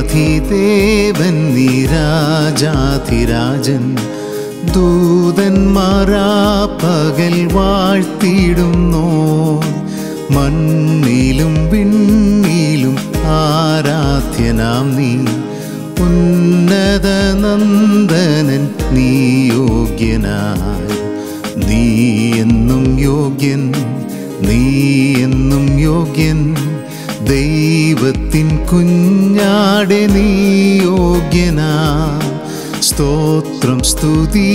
ദൈവാധിദേവൻ നീ രാജാധിരാജൻ ദൂതന്മാരാ പകൽ വാഴ്ത്തിയിടുന്നോ മണ്ണിലും വിണ്ണിലും ആരാധ്യനാം നീ ഉന്നത നന്ദനൻ നീ യോഗ്യനായി നീ എന്നും യോഗ്യൻ നീ എന്നും യോഗ്യൻ ദൈവത്തിൻ കുഞ്ഞാടെ നീ യോഗ്യനാ സ്തോത്രം സ്തുതി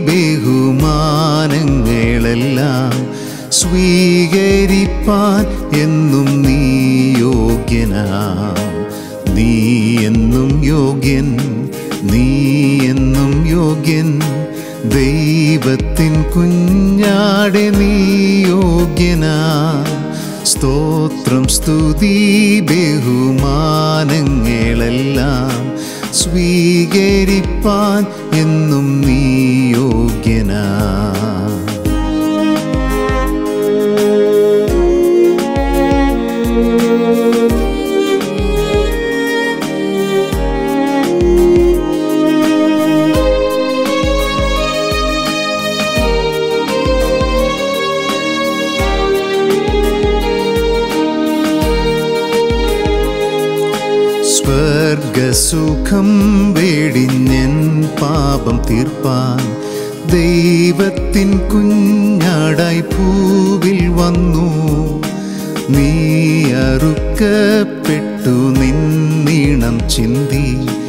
ബഹുമാനങ്ങളെല്ലാം സ്വീകരിപ്പാൻ എന്നും നീ യോഗ്യനാ നീ എന്നും യോഗ്യൻ നീ എന്നും യോഗ്യൻ ദൈവത്തിൻ കുഞ്ഞാടെ നീ യോഗ്യനാ സ്തോത്രം സ്തുതി ബഹുമാനങ്ങളെല്ലാം സ്വീകരിപ്പാൻ എന്നും നീ യോഗ്യനാ സ്വർഗസുഖം വേടിഞ്ഞൻ പാപം തീർപ്പാൻ ദൈവത്തിൻ കുഞ്ഞാടായി ഭൂവിൽ വന്നു നീ അറുക്കപ്പെട്ടു നിന്നീണം ചിന്തി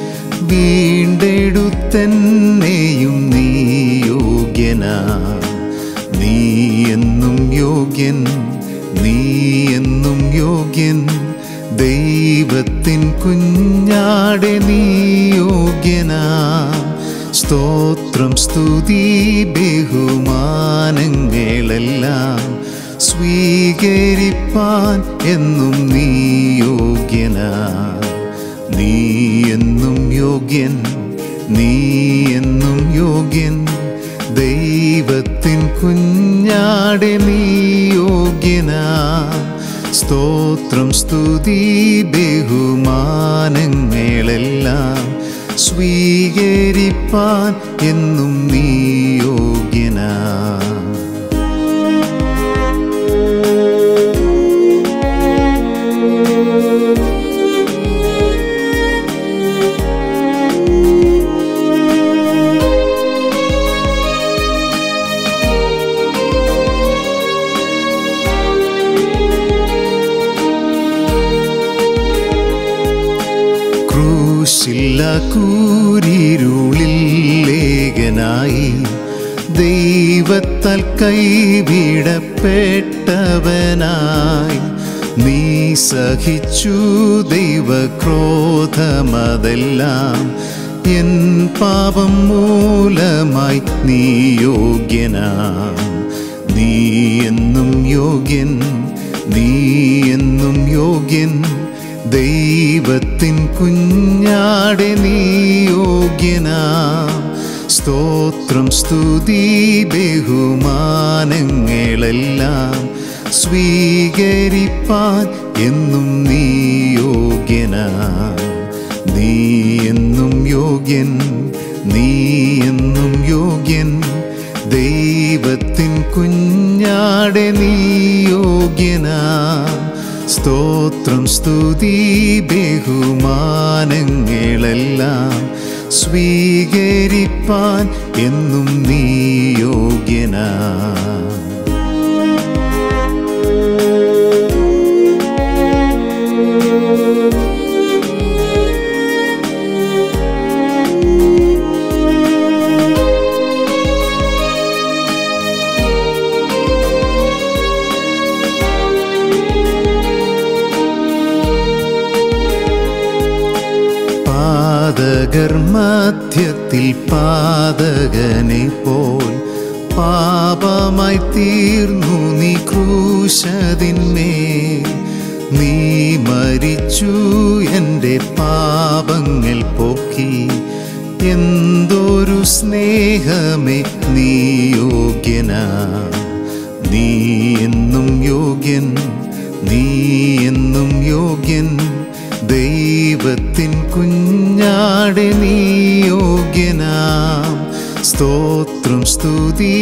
വീണ്ടെടുത്തെന്നെയും നീ യോഗ്യനാ നീ എന്നും യോഗ്യൻ നീ എന്നും യോഗ്യൻ ദൈവത്തിൻ കുഞ്ഞാടെ നീ യോഗ്യനാ സ്തോത്രം സ്തുതി ബഹുമാനങ്ങളെല്ലാം സ്വീകരിപ്പാൻ എന്നും നീ യോഗ്യനാ നീ എന്നും യോഗ്യൻ നീ എന്നും യോഗ്യൻ ദൈവത്തിൻ കുഞ്ഞാടെ നീ യോഗ്യനാ സ്തോത്രം സ്തുതി ബഹുമാനങ്ങളെല്ലാം സ്വീകരിപ്പാൻ എന്നും നീ യോഗ്യനാ ക്രൂശില്ല കൂരിരുളിൽ ലേഖനായി ദൈവത്താൽ കൈവിടപ്പെട്ടവനായി നീ സഹിച്ചു ദൈവക്രോധമതെല്ലാം എൻ പാപം മൂലമായി നീ യോഗ്യനാ നീ എന്നും യോഗ്യൻ നീ എന്നും യോഗ്യൻ ദൈവത്തിൻ കുഞ്ഞാടെ നീ യോഗ്യനാ സ്തോത്രം സ്തുതി ബഹുമാനങ്ങളെല്ലാം സ്വീകരിപ്പാൻ എന്നും നീ യോഗ്യനാ നീ എന്നും യോഗ്യൻ നീ എന്നും യോഗ്യൻ ദൈവത്തിൻ കുഞ്ഞാടെ നീ യോഗ്യനാ സ്തോത്രം സ്തുതി ബഹുമാനങ്ങളെല്ലാം സ്വീകരിപ്പാൻ എന്നും നീ യോഗ്യനാ പാതകർ മധ്യത്തിൽ പാതകനെ പോൽ പാപമായി തീർന്നു നീ ക്രൂശതിന്മേൽ നീ മരിച്ചു എൻ്റെ പാപങ്ങൾ പോക്കി എന്തൊരു സ്നേഹമേ നീ യോഗ്യനാ നീ എന്നും യോഗ്യൻ നീ എന്നും യോഗ്യൻ ദൈവത്തിൻ കുഞ്ഞാടെ നീ യോഗ്യനാം സ്തോത്രം സ്തുതി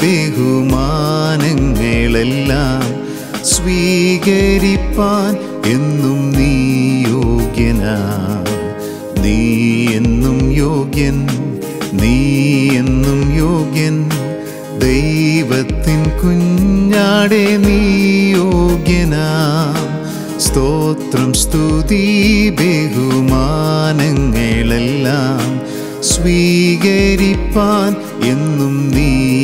ബഹുമാനങ്ങളെല്ലാം സ്വീകരിപ്പാൻ എന്നും നീ യോഗ്യനാം നീ എന്നും യോഗ്യൻ നീ എന്നും യോഗ്യൻ ദൈവത്തിൻ കുഞ്ഞാടെ നീ യോഗ്യനാം സ്തോത്രം സ്തുതി ബഹുമാനങ്ങളെല്ലാം സ്വീകരിപ്പാൻ എന്നും നീ